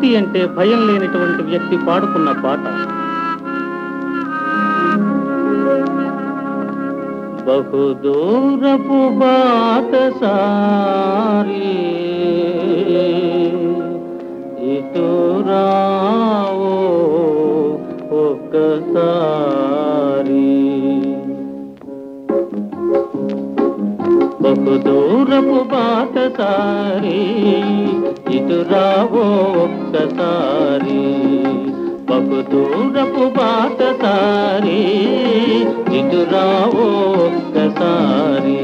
భక్తి అంటే భయం లేనటువంటి వ్యక్తి పాడుకున్న పాట బహుదూరపు బాట సారి ఇటు రావో ఒక్కసారి బహుదూరపు బాట సారి ఇటు రావో ఒక్కసారి బహుదూరపు బాట సారి ఇటు రావో ఒక్కసారి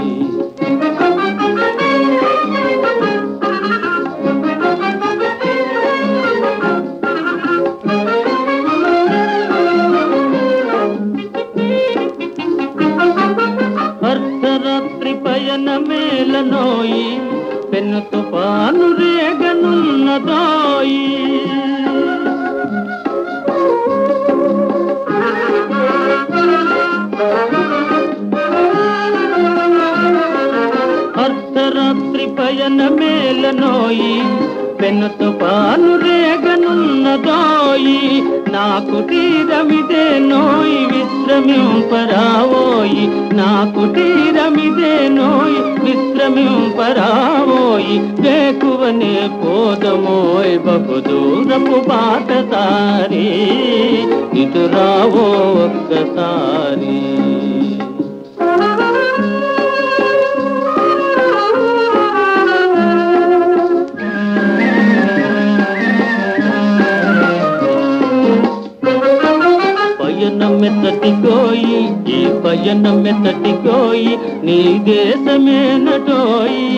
అర్ధరాత్రి పయన మేలనోయి పెన్ను తుఫాను రేగనున్నదోయి అర్ధరాత్రి పయన మేలనోయి పెన్ను తుఫాను రేగనున్నదోయి నాకు తీరమిదే నోయి విశ్రమింపరావోయి నాకు తీరమిదే నోయి విశ్రమింపరావోయి వేకువనే పోదమోయ్ బహుదూరపు బాట సారి ఇటు రావో ఒక్కసారి పయనమెత్తటికోయి ఈ పయనమెత్తటికోయి నీ దేశమేనటోయి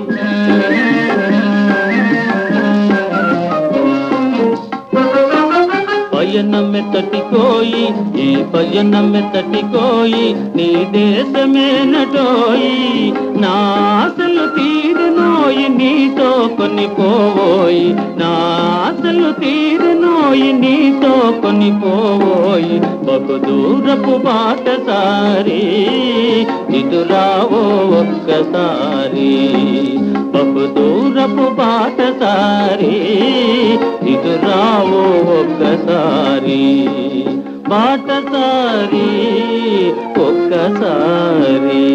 పయనమెత్తటికోయి ఈ పయనమెత్తటికోయి నీ దేశమేనటోయి నా ఆశలు తీరినోయి నీతో కొని పోవోయి నా ఆశలు తీరినోయి నీతో కొని పోవోయి బహు దూరపు బాట సారి ఇటు రావో ఒక్కసారి బహు దూరపు బాట సారి ఇటు రావో ఒక్కసారి బాట సారి ఒక్కసారి